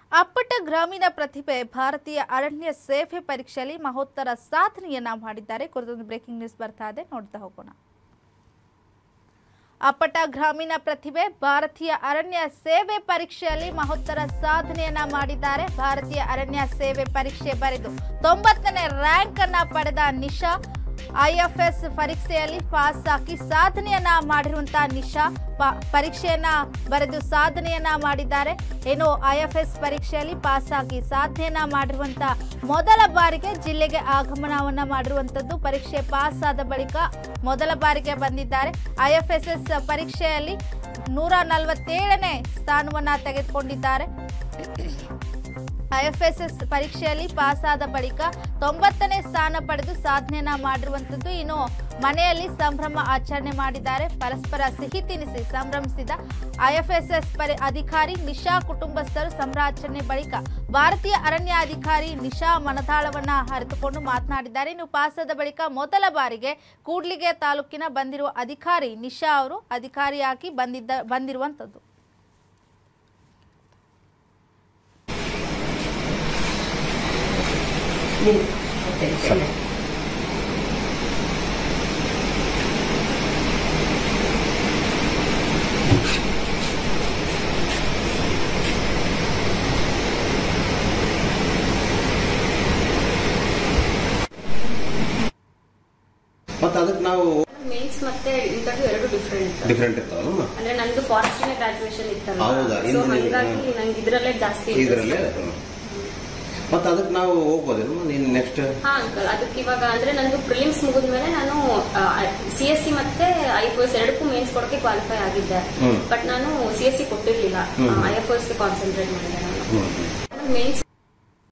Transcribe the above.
ಅಪ್ಪಟ ಗ್ರಾಮೀಣ ಪ್ರತಿಭೆ ಭಾರತೀಯ ಅರಣ್ಯ ಸೇವೆ ಪರೀಕ್ಷೆಯಲ್ಲಿ ಮಹೋತ್ತರ ಸಾಧನೆಯನ್ನ ಮಾಡಿದ್ದಾರೆ ಕುರಿತೊಂದು ಬ್ರೇಕಿಂಗ್ ನ್ಯೂಸ್ ಬರ್ತಾ ಇದೆ ನೋಡ್ತಾ ಹೋಗೋಣ ಅಪ್ಪಟ ಗ್ರಾಮೀಣ ಪ್ರತಿಭೆ ಭಾರತೀಯ ಅರಣ್ಯ ಸೇವೆ ಪರೀಕ್ಷೆಯಲ್ಲಿ ಮಹೋತ್ತರ ಸಾಧನೆಯನ್ನ ಮಾಡಿದ್ದಾರೆ ಭಾರತೀಯ ಅರಣ್ಯ ಸೇವೆ ಪರೀಕ್ಷೆ ಬರೆದು ತೊಂಬತ್ತನೇ ರ್ಯಾಂಕ್ ಅನ್ನ ಪಡೆದ ನಿಶಾ ಐಎಫ್ಎಸ್ ಪರೀಕ್ಷೆಯಲ್ಲಿ ಪಾಸ್ ಆಗಿ ಸಾಧನೆಯನ್ನ ಮಾಡಿರುವಂತಹ ನಿಶಾ ಪ- ಪರೀಕ್ಷೆಯನ್ನ ಬರೆದು ಸಾಧನೆಯನ್ನ ಮಾಡಿದ್ದಾರೆ ಏನು ಐಎಫ್ಎಸ್ ಪರೀಕ್ಷೆಯಲ್ಲಿ ಪಾಸ್ ಆಗಿ ಸಾಧನೆಯನ್ನ ಮಾಡಿರುವಂತ ಮೊದಲ ಬಾರಿಗೆ ಜಿಲ್ಲೆಗೆ ಆಗಮನವನ್ನ ಮಾಡಿರುವಂತದ್ದು ಪರೀಕ್ಷೆ ಪಾಸ್ ಆದ ಬಳಿಕ ಮೊದಲ ಬಾರಿಗೆ ಬಂದಿದ್ದಾರೆ ಐಎಫ್ಎಸ್ಎಸ್ ಪರೀಕ್ಷೆಯಲ್ಲಿ ನೂರ ನಲವತ್ತೇಳನೇ ಸ್ಥಾನವನ್ನ ತೆಗೆದುಕೊಂಡಿದ್ದಾರೆ ಐಎಫ್ಎಸ್ಎಸ್ ಪರೀಕ್ಷೆಯಲ್ಲಿ ಪಾಸ್ ಆದ ಬಳಿಕ ತೊಂಬತ್ತನೇ ಸ್ಥಾನ ಪಡೆದು ಸಾಧನೆಯನ್ನ ಮಾಡಿರುವಂತದ್ದು ಇನ್ನು ಮನೆಯಲ್ಲಿ ಸಂಭ್ರಮ ಆಚರಣೆ ಮಾಡಿದ್ದಾರೆ ಪರಸ್ಪರ ಸಿಹಿ ತಿನಿಸಿ ಸಂಭ್ರಮಿಸಿದ ಐಎಫ್ಎಸ್ಎಸ್ ಪರಿ ಅಧಿಕಾರಿ ನಿಶಾ ಕುಟುಂಬಸ್ಥರು ಸಂಭ್ರಾಚರಣೆ ಬಳಿಕ ಭಾರತೀಯ ಅರಣ್ಯ ಅಧಿಕಾರಿ ನಿಶಾ ಮನತಾಳವನ್ನ ಹರಿದುಕೊಂಡು ಮಾತನಾಡಿದ್ದಾರೆ ಇನ್ನು ಪಾಸಾದ ಬಳಿಕ ಮೊದಲ ಬಾರಿಗೆ ಕೂಡ್ಲಿಗೆ ತಾಲೂಕಿನ ಬಂದಿರುವ ಅಧಿಕಾರಿ ನಿಶಾ ಅವರು ಅಧಿಕಾರಿಯಾಗಿ ಬಂದಿದ್ದ ಬಂದಿರುವಂತದ್ದು ಮತ್ತೆ ಅದಕ್ಕೆ ನಾವು ಮೇನ್ಸ್ ಮತ್ತೆ ಇಂಟರ್ವ್ಯೂ ಎರಡು ಡಿಫ್ರೆಂಟ್ ಡಿಫ್ರೆಂಟ್ ಇರ್ತಾವಲ್ಲ ಅಂದ್ರೆ ನಂದು ಫಾರೆಸ್ಟಿನ ಗ್ರಾಜುಯೇಷನ್ ಇತ್ತಲ್ಲ ಹೌದಾ? ಸೊ ಇನ್ನು ನೀವು- ಹಂಗಾಗಿ ನಂಗೆ ಇದ್ರಲ್ಲೇ ಜಾಸ್ತಿ interest. ಇದರಲ್ಲೇ ಮತ್ತೆ ಅದಕ್ಕೆ ನಾವು ಹೋಗ್ಬೋದೇನು ನೀನು ನೆಕ್ಸ್ಟ್ ಹಾ ಅಂಕಲ್ ಅದಕ್ಕೆ ಇವಾಗ ಅಂದ್ರೆ ನಂದು ಪ್ರಿಲಿಮ್ಸ್ ಮುಗಿದ್ಮೇಲೆ ನಾನು ಸಿ ಎಸ್ ಸಿ ಮತ್ತೆ ಐ ಎಫ್ ಎಸ್ ಎರಡಕ್ಕೂ ಮೇನ್ಸ್ ಕೊಡಕ್ಕೆ ಕ್ವಾಲಿಫೈ ಆಗಿದ್ದೆ ಹ್ಮ್. ಬಟ್ ನಾನು ಸಿ ಎಸ್ ಸಿ ಕೊಟ್ಟಿರ್ಲಿಲ್ಲ ಹ್ಮ್. ಐ ಎಫ್ ಎಸ್ ಕಾನ್ಸಂಟ್ರೇಟ್ ಮಾಡಿದೆ ನಾನು ಹ್ಮ್ ಮೇನ್ಸ್